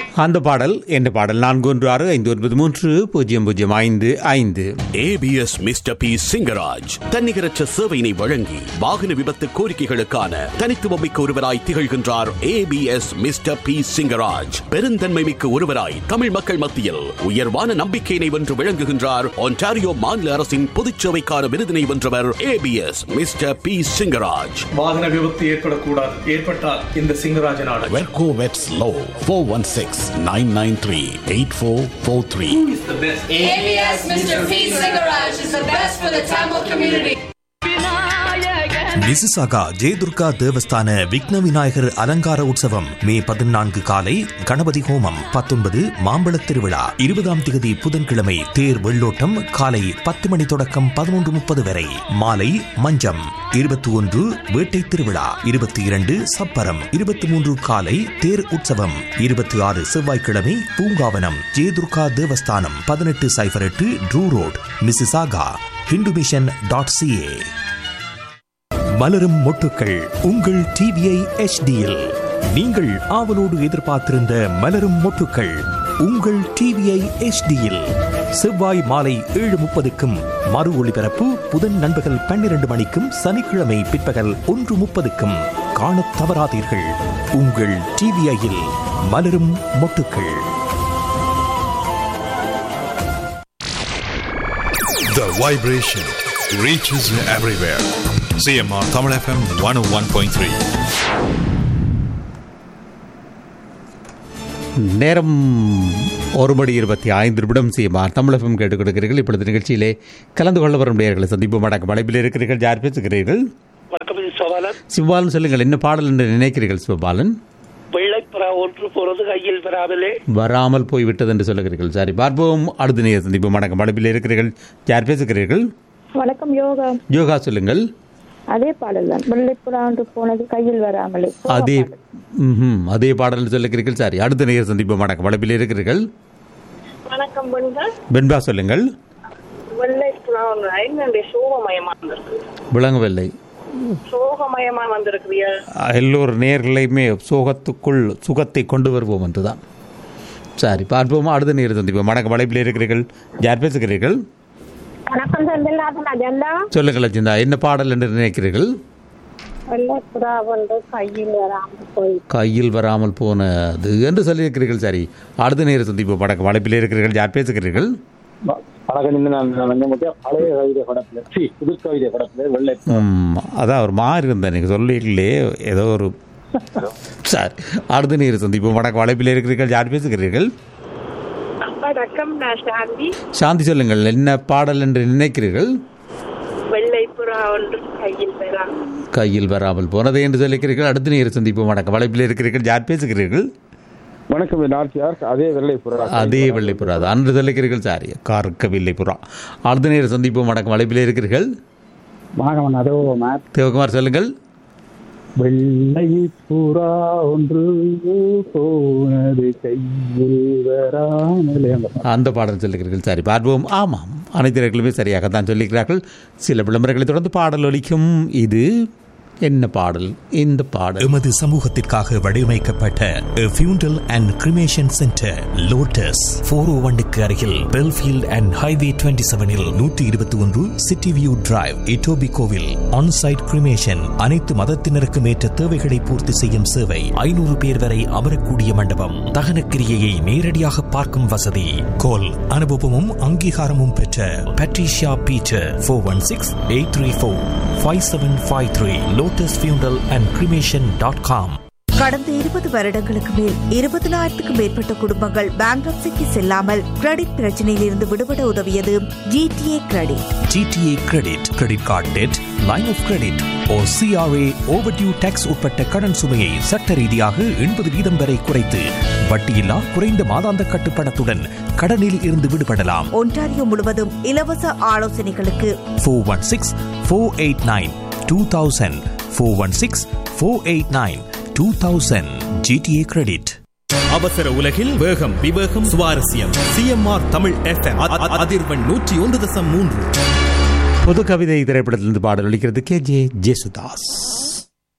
அந்த பாடல் என்ற பாடல் நான்கு ஒன்று ஆறு ஐந்து ஒன்பது மூன்று பூஜ்ஜியம் பூஜ்ஜியம் ஐந்து ஐந்து ஏபிஎஸ் மிஸ்டர் பி சிங்கராஜ் தன்னிகரற்ற சேவையினை வழங்கி வாகன விபத்து கோரிக்கைகளுக்கான தனித்துவமிக்க ஒருவராய் திகழ்கின்றார் ஏபிஎஸ் மிஸ்டர் பி சிங்கராஜ் பெருந்தன்மை மிக்க ஒருவராய் தமிழ் மக்கள் மத்தியில் உயர்வான நம்பிக்கையினை வென்று விளங்குகின்றார் ஒன்டாரியோ மாநில அரசின் பொதுச்சேவைக்கான விருதினை வென்றவர் ஏபிஎஸ் மிஸ்டர் பி சிங்கராஜ் வாகன விபத்து ஏற்படக்கூடாது ஏற்பட்டால் இந்த சிங்கராஜன் ஆடல் வெர்கோ வெட்ஸ் லோ four one six nine nine three eight four four three ABS Mr. P. Cigarage is the best for the Tamil community. Mississauga Jayadurga Devasthana Vigna Vinayagar அலங்கார உற்சவம் மே பதினான்கு காலை கணபதி ஹோமம் பத்தொன்பது மாம்பழத் திருவிழா இருபதாம் திகதி புதன்கிழமை தேர் வெள்ளோட்டம் காலை பத்து மணி தொடக்கம் பதினொன்று முப்பது வரை மாலை மஞ்சம் இருபத்தி ஒன்று வேட்டை திருவிழா இருபத்தி இரண்டு சப்பரம் இருபத்தி மூன்று காலை தேர் உற்சவம் இருபத்தி ஆறு செவ்வாய்க்கிழமை பூங்காவனம் ஜெயதுர்கா தேவஸ்தானம் பதினெட்டு சைபர் எட்டு Drew road Mississauga Hindu mission dot CA மலரும் மொட்டுக்கள் உங்கள் டிவிஐ எச்டியில் நீங்கள் ஆவலோடு எதிர்பார்த்திருந்த மலரும் மொட்டுக்கள் உங்கள் டிவிஐ எச்டியில் செவ்வாய் மாலை ஏழு முப்பதுக்கும் மறு ஒளிபரப்பு புதன் நண்பகல் பன்னிரண்டு மணிக்கும் சனிக்கிழமை பிற்பகல் ஒன்று முப்பதுக்கும் காணத் தவறாதீர்கள் உங்கள் டிவிஐயில் மலரும் மொட்டுக்கள் The vibration reaches everywhere. CMR Tamil FM 101.3. நேரம் ஒரு மணி இருபத்தி ஐந்து நிமிடம் செய்யுமார் தமிழகம் கேட்டுக் கொடுக்கிறீர்கள் இப்பொழுது நிகழ்ச்சியிலே கலந்து கொள்ள வரும் நேர்களை சந்திப்பு மடக்கு மலைப்பில் இருக்கிறீர்கள் யார் பேசுகிறீர்கள் வணக்கம் இது சோழன் சிவபாலன் சொல்லுங்கள் என்ன பாடல் என்று நினைக்கிறீர்கள் சிவபாலன் வெள்ளைப்புறா ஒன்று போறது கையில் பெறாமலே வராமல் போய்விட்டது என்று சொல்லுகிறீர்கள் சரி பார்ப்போம் அடுத்த நேர் சந்திப்பு மடக்கு மலைப்பில் இருக்கிறீர்கள் யார் பேசுகிறீர்கள் வணக்கம் யோகா யோகா சொல்லுங்கள் அதே பாடல் தான் வெள்ளைப்புறா ஒன்று போனது கையில் வராமலே அதே ம்ஹும், அதே பாடல் என்று சொல்லுகிறீர்கள் சரி அடுத்த நேர் சந்திப்பு மடக்கு மலைப்பில் இருக்கிறீர்கள் வணக்கம் பெண்கள் வெண்பா சொல்லுங்கள் வெள்ளை புறா ஒன்று என்னுடைய சோகமயமா வந்திருக்கு விளங்கவில்லை சோகமயமா வந்திருக்கிறியா எல்லோரு நேர்களையுமே சோகத்துக்குள் சுகத்தை கொண்டு வருவோம் என்றுதான் சரி பார்ப்போமா அடுத்த நேரம் சந்திப்போம் வணக்கம் வளைப்பில் இருக்கிறீர்கள் யார் பேசுகிறீர்கள் வணக்கம் செந்தில்நாதன் அஜெண்டா சொல்லுங்கள் அஜிந்தா என்ன பாடல் என்று நினைக்கிறீர்கள் வெள்ளைப்புறா ஒன்று கையில் வராமல் போய் கையில் வராமல் போனது என்று சொல்லியிருக்கிறீர்கள் சரி அடுத்த நேரம் சந்திப்போம் வணக்கம் வளைப்பில் இருக்கிறீர்கள் யார் பேசுகிறீர்கள் வணக்கம் இந்த நான் வெங்கமுட்டியா பழைய கவிதை படத்துல சி புது கவிதை படத்துல வெள்ளை ம், அதான் ஒரு மாறி இருந்தேன் நீங்கள் சொல்லிங்களே ஏதோ ஒரு சரி அடுத்த நேரம் சந்திப்போம் வணக்கம் வளைப்பில் இருக்கிறீர்கள் யார் பேசுகிறீர்கள் வணக்கம் நான் சாந்தி சாந்தி சொல்லுங்கள் என்ன பாடல் என்று நினைக்கிறீர்கள் வெள்ளை புறா ஒன்று கையில் பெறாமல் கையில் வராமல் போனதை என்று சொல்லிக்கிறீர்கள் அடுத்த நேரம் சந்திப்போம் வணக்கம் வளைப்பில் இருக்கிறீர்கள் யார் பேசுகிறீர்கள் வணக்கம் இது நாச்சியார் அதே வெள்ளை புறா அதே வெள்ளைப்புறா அது அன்று சொல்லிக்கிறீர்கள் சாரி கார்க்க வெள்ளைப்புறா அடுத்த நேரம் சந்திப்போம் வணக்கம் வளைப்பில் இருக்கிறீர்கள் வணக்கம் அதோ மேத் தேவகுமார் சொல்லுங்கள் வெள்ளை புறா ஒன்று போனது கையில் வராமலே அந்த பாட்டு. அந்த பாடல் சொல்லுகிறீர்கள் சரி பார்ப்போம் ஆமாம் அனைத்து நேர்களுமே சரியாகத்தான் சொல்லிக்கிறார்கள் சில விளம்பரங்களை தொடர்ந்து பாடல் ஒலிக்கும் இது என்ன பாடல் இந்த பாடல் எமது சமூகத்திற்காக வடிவமைக்கப்பட்ட funeral and cremation centre lotus four O ஒன்னுக்கு அருகில் பெல்ஃபீல்ட் அண்ட் ஹைவே டுவெண்ட்டி செவனில் நூற்றி இருபத்தி ஒன்று சிட்டி வியூ டிரைவ் இட்டோபி கோவில் ஆன்சைட் கிரிமேஷன் அனைத்து மதத்தினருக்கும் ஏற்ற தேவைகளை பூர்த்தி செய்யும் சேவை ஐநூறு பேர் வரை அமரக்கூடிய மண்டபம் தகன கிரியையை நேரடியாக பார்க்கும் வசதி கோல் அனுபவமும் அங்கீகாரமும் பெற்ற Patricia Peter four one six eight three four five seven five three lotus funeral and cremation dot com கடந்த இருபது வருடங்களுக்கு மேல் இருபதனாயிரத்துக்கும் மேற்பட்ட குடும்பங்கள் பேங்க்ரப்சிக்கு செல்லாமல் கிரெடிட் பிரச்சனையில் இருந்து விடுபட உதவியது GTA credit GTA credit credit card debt line of credit or CRA overdue taxes உட்பட்ட கடன் சுமையை சட்ட ரீதியாக எண்பது வீதம் வரை குறைத்து வட்டியில்லா குறைந்த மாதாந்த கட்டுப்பணத்துடன் கடனில் இருந்து விடுபடலாம் ஒன்டாரியோ முழுவதும் இலவச ஆலோசனைகளுக்கு four one six four eight nine two thousand four one six four eight nine two thousand GTA credit அவசர உலகில் வேகம் விவேகம் சுவாரஸ்யம் சிஎம்ஆர் தமிழ் எஃப்எம் அதிர்வெண் நூற்றி ஒன்று தசம் மூன்று பொது கவிதை திரைப்படத்திலிருந்து பாடல் ஒலிக்கிறது கே ஜே ஜேசுதாஸ்